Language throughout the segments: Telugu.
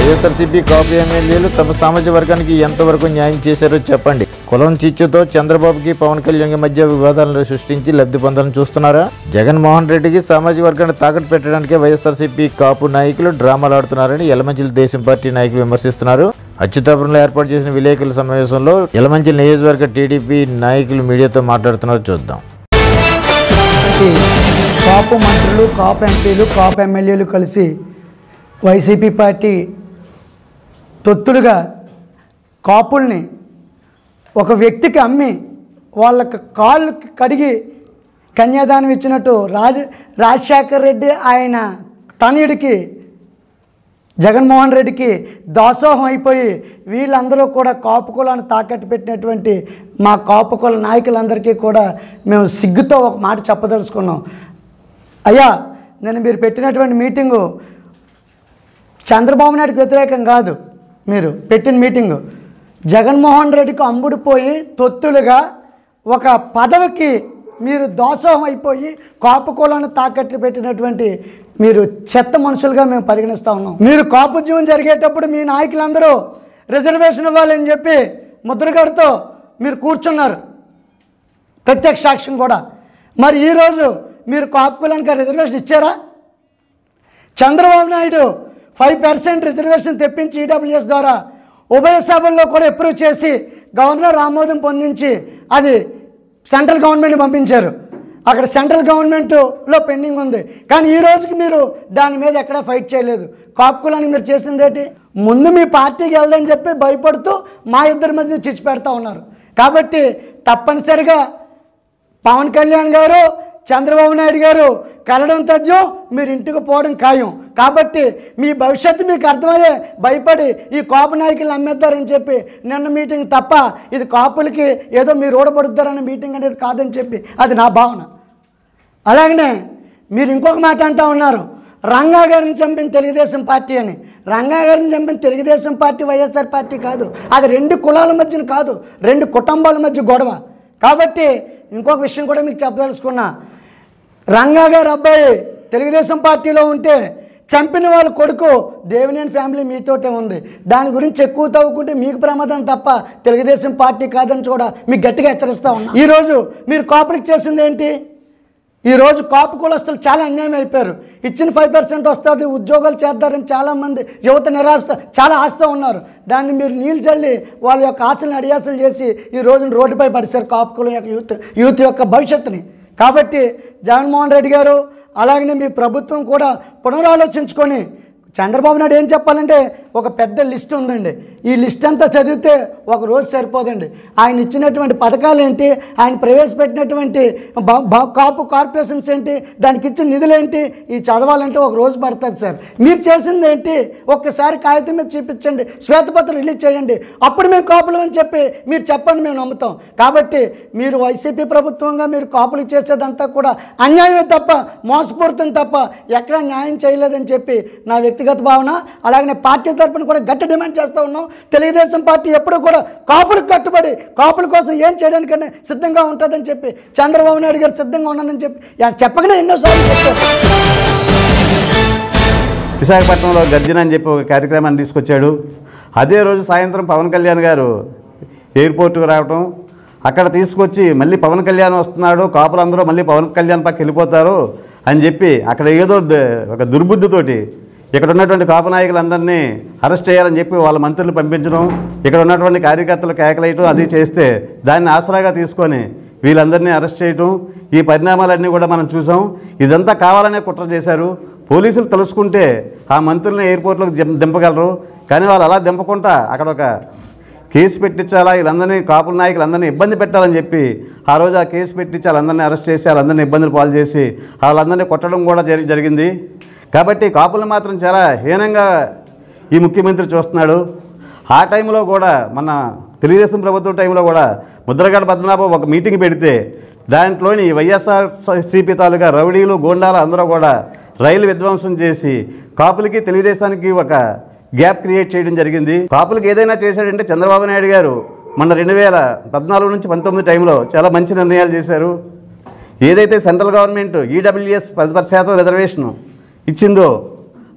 వైఎస్ఆర్సీపీ కాపు ఎమ్మెల్యేలు తమ సామాజిక వర్గానికి ఎంతవరకు న్యాయం చేశారో చెప్పండి కులం చిచ్చుతో చంద్రబాబుకి పవన్ కళ్యాణ్ మధ్య వివాదాలను సృష్టించి లబ్ధి పొందాలని చూస్తున్నారా జగన్మోహన్ రెడ్డికి సామాజిక వర్గాన్ని తాకట్టు పెట్టడానికే వైఎస్ఆర్సీపీ కాపు నాయకులు డ్రామాలు ఆడుతున్నారని యలమంచిలి దేశం పార్టీ నాయకులు విమర్శిస్తున్నారు అచ్యుతాపురంలో ఏర్పాటు చేసిన విలేకరుల సమావేశంలో యలమంచిలి నియోజకవర్గ టీడీపీ నాయకులు మీడియాతో మాట్లాడుతున్నారు చూద్దాం ఈ కాపు మంత్రులు కాపు ఎంపీలు కాపు ఎమ్మెల్యేలు కలిసి వైసీపీ పార్టీ తొత్తులుగా కాపుల్ని ఒక వ్యక్తికి అమ్మి వాళ్ళకి కాళ్ళు కడిగి కన్యాదానం ఇచ్చినట్టు రాజ రాజశేఖర్ రెడ్డి ఆయన తనయుడికి జగన్మోహన్ రెడ్డికి దాసోహం అయిపోయి వీళ్ళందరూ కూడా కాపు కులాన్ని తాకట్టు పెట్టినటువంటి మా కాపు కుల నాయకులందరికీ కూడా మేము సిగ్గుతో ఒక మాట చెప్పదలుచుకున్నాం అయ్యా నేను మీరు పెట్టినటువంటి మీటింగు చంద్రబాబు నాయుడుకి వ్యతిరేకం కాదు మీరు పెట్టిన మీటింగు జగన్మోహన్ రెడ్డికి అమ్ముడుపోయి తొత్తులుగా ఒక పదవికి మీరు దోషం అయిపోయి కాపు కులాన్ని తాకట్టు పెట్టినటువంటి మీరు చెత్త మనుషులుగా మేము పరిగణిస్తూ ఉన్నాం మీరు కాపు జీవనం జరిగేటప్పుడు మీ నాయకులందరూ రిజర్వేషన్ ఇవ్వాలని చెప్పి ముద్రగడతో మీరు కూర్చున్నారు ప్రత్యక్ష సాక్ష్యం కూడా మరి ఈరోజు మీరు కాపు కులానికి రిజర్వేషన్ ఇచ్చారా Chandrababu Naidu five percent reservation తెప్పించి ఈడబ్ల్యూఎస్ ద్వారా ఉభయ సభల్లో కూడా అప్రూవ్ చేసి గవర్నర్ ఆమోదం పొందించి అది సెంట్రల్ గవర్నమెంట్ పంపించారు అక్కడ సెంట్రల్ గవర్నమెంట్లో పెండింగ్ ఉంది కానీ ఈ రోజుకి మీరు దాని మీద ఎక్కడ ఫైట్ చేయలేదు కాపుకులని మీరు చేసింది ఏంటి ముందు మీ పార్టీకి వెళ్ళదని చెప్పి భయపడుతూ మా ఇద్దరి మధ్య చిచ్చు పెడతా ఉన్నారు కాబట్టి తప్పనిసరిగా పవన్ కళ్యాణ్ గారు చంద్రబాబు నాయుడు గారు కలడం తథ్యం మీరు ఇంటికి పోవడం ఖాయం కాబట్టి మీ భవిష్యత్తు మీకు అర్థమయ్యే భయపడి ఈ కాపు నాయకులు అమ్మేద్దారని చెప్పి నిన్న మీటింగ్ తప్ప ఇది కాపులకి ఏదో మీరు ఓడబడుతారనే మీటింగ్ అనేది కాదని చెప్పి అది నా భావన అలాగనే మీరు ఇంకొక మాట అంటా ఉన్నారు రంగా గారిని చంపిన తెలుగుదేశం పార్టీ అని రంగా గారిని చంపిన తెలుగుదేశం పార్టీ వైఎస్ఆర్ పార్టీ కాదు అది రెండు కులాల మధ్యన కాదు రెండు కుటుంబాల మధ్య గొడవ కాబట్టి ఇంకొక విషయం కూడా మీకు చెప్పదలుచుకున్నా రంగా గారు అబ్బాయి తెలుగుదేశం పార్టీలో ఉంటే చంపిన వాళ్ళ కొడుకు దేవినేని ఫ్యామిలీ మీతోటే ఉంది దాని గురించి ఎక్కువ తవ్వుకుంటే మీకు ప్రమాదం తప్ప తెలుగుదేశం పార్టీ కాదని కూడా మీకు గట్టిగా హెచ్చరిస్తా ఉన్నా ఈరోజు మీరు కాపులకు చేసింది ఏంటి ఈరోజు కాపు కులస్తులు చాలా అన్యాయం అయిపోయారు ఇచ్చిన ఫైవ్ పర్సెంట్ వస్తుంది ఉద్యోగాలు చేద్దారని చాలామంది యువత నిరాశ చాలా ఆశతో ఉన్నారు దాన్ని మీరు నీళ్ళు చల్లి వాళ్ళ యొక్క ఆశలను అడియాసలు చేసి ఈ రోజున రోడ్డుపై పడిశారు కాపు కులం యొక్క యూత్ యూత్ యొక్క భవిష్యత్తుని కాబట్టి జగన్మోహన్ రెడ్డి గారు అలాగనే మీ ప్రభుత్వం కూడా పునరాలోచించుకొని చంద్రబాబు నాయుడు ఏం చెప్పాలంటే ఒక పెద్ద లిస్ట్ ఉందండి ఈ లిస్ట్ అంతా చదివితే ఒక రోజు సరిపోదండి ఆయన ఇచ్చినటువంటి పథకాలు ఏంటి ఆయన ప్రవేశపెట్టినటువంటి బ- బ- కాపు కార్పొరేషన్స్ ఏంటి దానికి ఇచ్చిన నిధులు ఏంటి ఈ చదవాలంటే ఒక రోజు పడుతుంది సార్ మీరు చేసింది ఏంటి ఒక్కసారి కాగితం మీద చూపించండి శ్వేతపత్రం రిలీజ్ చేయండి అప్పుడు మేము కాపులం అని చెప్పి మీరు చెప్పండి మేము నమ్ముతాం కాబట్టి మీరు వైసీపీ ప్రభుత్వంగా మీరు కాపులు చేసేదంతా కూడా అన్యాయమే తప్ప మోసపూరితం తప్ప ఎక్కడ న్యాయం చేయలేదని చెప్పి నా వ్యక్తిగత భావన అలాగనే పార్టీ తరపున కూడా గట్టి డిమాండ్ చేస్తూ ఉన్నాం తెలుగుదేశం పార్టీ ఎప్పుడూ కూడా కాపులకు కట్టుబడి కాపుల కోసం ఏం చేయడానికన్నా సిద్ధంగా ఉంటుందని చెప్పి చంద్రబాబు నాయుడు గారు సిద్ధంగా ఉన్నానని చెప్పి యా- చెప్పగానే ఎన్నోసార్లు చెప్పారు విశాఖపట్నంలో గర్జన అని చెప్పి ఒక కార్యక్రమాన్ని తీసుకొచ్చాడు అదే రోజు సాయంత్రం పవన్ కళ్యాణ్ గారు ఎయిర్పోర్ట్కి రావటం అక్కడ తీసుకొచ్చి మళ్ళీ పవన్ కళ్యాణ్ వస్తున్నాడు కాపులందరూ మళ్ళీ పవన్ కళ్యాణ్ పక్క వెళ్ళిపోతారు అని చెప్పి అక్కడ ఏదో ద- ఒక దుర్బుద్ధితోటి ఇక్కడ ఉన్నటువంటి కాపు నాయకులందరినీ అరెస్ట్ చేయాలని చెప్పి వాళ్ళ మంత్రులు పంపించడం ఇక్కడ ఉన్నటువంటి కార్యకర్తలు కేకలేయటం అది చేస్తే దాన్ని ఆసరాగా తీసుకొని వీళ్ళందరినీ అరెస్ట్ చేయటం ఈ పరిణామాలన్నీ కూడా మనం చూసాం ఇదంతా కావాలనే కుట్ర చేశారు పోలీసులు తెలుసుకుంటే ఆ మంత్రులను ఎయిర్పోర్ట్లోకి దిం- దింపగలరు కానీ వాళ్ళు అలా దింపకుండా అక్కడ ఒక కేసు పెట్టించాలా వీళ్ళందరినీ కాపుల నాయకులందరినీ ఇబ్బంది పెట్టాలని చెప్పి ఆ రోజు ఆ కేసు పెట్టించి వాళ్ళందరినీ అరెస్ట్ చేసి వాళ్ళందరినీ ఇబ్బందులు పాలు చేసి వాళ్ళందరినీ కొట్టడం కూడా జరి జరిగింది కాబట్టి కాపులను మాత్రం చాలా హీనంగా ఈ ముఖ్యమంత్రి చూస్తున్నాడు ఆ టైంలో కూడా మన తెలుగుదేశం ప్రభుత్వం టైంలో కూడా ముద్రగడ పద్మనాభం ఒక మీటింగ్ పెడితే దాంట్లోని వైఎస్ఆర్ సిపి తాలూకా రౌడీలు గోండాలు అందరూ కూడా రైలు విధ్వంసం చేసి కాపులకి తెలుగుదేశానికి ఒక గ్యాప్ క్రియేట్ చేయడం జరిగింది కాపులకి ఏదైనా చేశాడంటే చంద్రబాబు నాయుడు గారు మన రెండు వేల పద్నాలుగు నుంచి పంతొమ్మిది టైంలో చాలా మంచి నిర్ణయాలు చేశారు ఏదైతే సెంట్రల్ గవర్నమెంట్ ఈడబ్ల్యూఎస్ పది పది శాతం రిజర్వేషన్ ఇచ్చిందో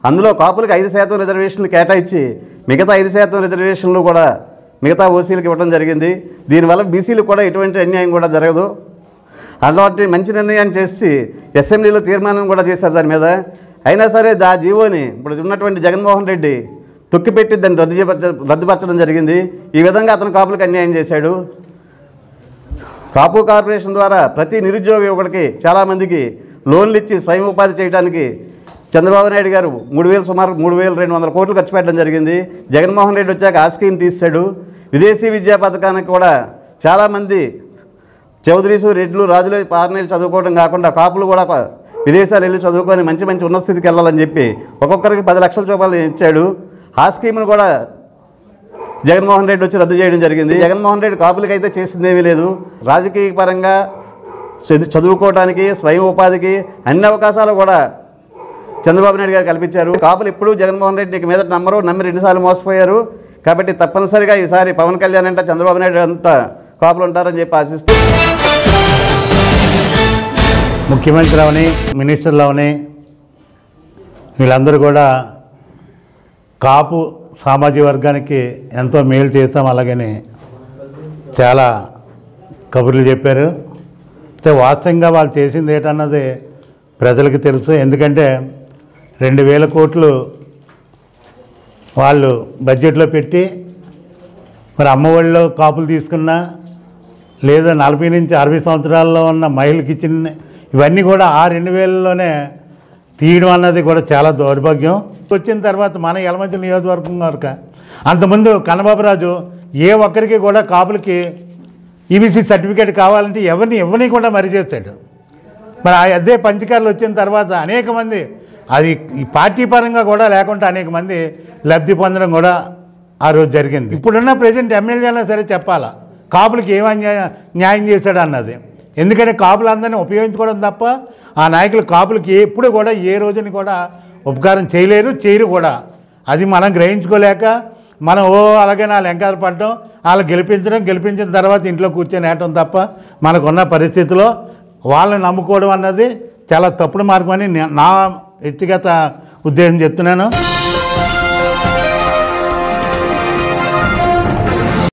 అందులో కాపులకు ఐదు శాతం రిజర్వేషన్లు కేటాయించి మిగతా ఐదు శాతం రిజర్వేషన్లు కూడా మిగతా ఓసీలకు ఇవ్వడం జరిగింది దీనివల్ల బీసీలకు కూడా ఎటువంటి అన్యాయం కూడా జరగదు అలాంటి మంచి నిర్ణయాన్ని చేసి అసెంబ్లీలో తీర్మానం కూడా చేశారు దాని మీద అయినా సరే దా జీవోని ఇప్పుడు ఉన్నటువంటి జగన్మోహన్ రెడ్డి తొక్కిపెట్టి దాన్ని రద్దు చేప రద్దుపరచడం జరిగింది ఈ విధంగా అతను కాపులకు అన్యాయం చేశాడు కాపు కార్పొరేషన్ ద్వారా ప్రతి నిరుద్యోగ యువకుడికి చాలామందికి లోన్లు ఇచ్చి స్వయం ఉపాధి చేయడానికి చంద్రబాబు నాయుడు గారు మూడు వేలు సుమారు మూడు వేల రెండు వందల కోట్లు ఖర్చు పెట్టడం జరిగింది జగన్మోహన్ రెడ్డి వచ్చాక ఆ స్కీమ్ తీసాడు విదేశీ విద్యా పథకానికి కూడా చాలామంది చౌదరీసు రెడ్లు రాజులు పార్నీలు చదువుకోవడం కాకుండా కాపులు కూడా ఒక విదేశాలు వెళ్ళి చదువుకొని మంచి మంచి ఉన్నత స్థితికి వెళ్ళాలని చెప్పి ఒక్కొక్కరికి పది లక్షల రూపాయలు ఇచ్చాడు ఆ స్కీమ్ను కూడా జగన్మోహన్ రెడ్డి వచ్చి రద్దు చేయడం జరిగింది జగన్మోహన్ రెడ్డి కాపులకి అయితే చేసింది ఏమీ లేదు రాజకీయ పరంగా చదు- చదువుకోవడానికి స్వయం ఉపాధికి అన్ని అవకాశాలు కూడా చంద్రబాబు నాయుడు గారు కల్పించారు కాపులు ఎప్పుడూ జగన్మోహన్ రెడ్డి నీకు మీద నమ్మరు నమ్మి రెండుసార్లు మోసపోయారు కాబట్టి తప్పనిసరిగా ఈసారి పవన్ కళ్యాణ్ అంటే చంద్రబాబు నాయుడు అంతా కాపులు ఉంటారని చెప్పి ఆశిస్తూ ముఖ్యమంత్రి అవని మినిస్టర్లు అవని వీళ్ళందరూ కూడా కాపు సామాజిక వర్గానికి ఎంతో మేలు చేస్తాం అలాగని చాలా కబుర్లు చెప్పారు అయితే వాస్తవంగా వాళ్ళు చేసింది ఏంటన్నది ప్రజలకు తెలుసు ఎందుకంటే రెండు వేల కోట్లు వాళ్ళు బడ్జెట్లో పెట్టి మరి అమ్మఒడిలో కాపులు తీసుకున్నా లేదా నలభై నుంచి అరవై సంవత్సరాల్లో ఉన్న మహిళకి ఇచ్చిన ఇవన్నీ కూడా ఆ రెండు వేలలోనే తీయడం అన్నది కూడా చాలా దౌర్భాగ్యం వచ్చిన తర్వాత మన యలమంచి నియోజకవర్గం వరకు అంతకుముందు కన్నబాబురాజు ఏ ఒక్కరికి కూడా కాపులకి ఈబీసీ సర్టిఫికేట్ కావాలంటే ఎవరిని ఎవరిని కూడా మరి చేస్తాడు మరి ఆ అదే పంచకారులు వచ్చిన తర్వాత అనేక మంది అది ఈ పార్టీ పరంగా కూడా లేకుండా అనేక మంది లబ్ధి పొందడం కూడా ఆ రోజు జరిగింది ఇప్పుడున్న ప్రజెంట్ ఎమ్మెల్యే అయినా సరే చెప్పాలా కాపులకి ఏం అన్యాయం న్యాయం చేశాడు అన్నది ఎందుకంటే కాపులందరినీ ఉపయోగించుకోవడం తప్ప ఆ నాయకులు కాపులకి ఎప్పుడు కూడా ఏ రోజుని కూడా ఉపకారం చేయలేరు చేయరు కూడా అది మనం గ్రహించుకోలేక మనం ఓ అలాగే నా లెంకాలు పడడం వాళ్ళు గెలిపించడం గెలిపించిన తర్వాత ఇంట్లో కూర్చొని వేయటం తప్ప మనకున్న పరిస్థితిలో వాళ్ళని నమ్ముకోవడం అన్నది చాలా తప్పుడు మార్గం అని నే- నా వ్యక్తిగత ఉద్దేశం చెప్తున్నాను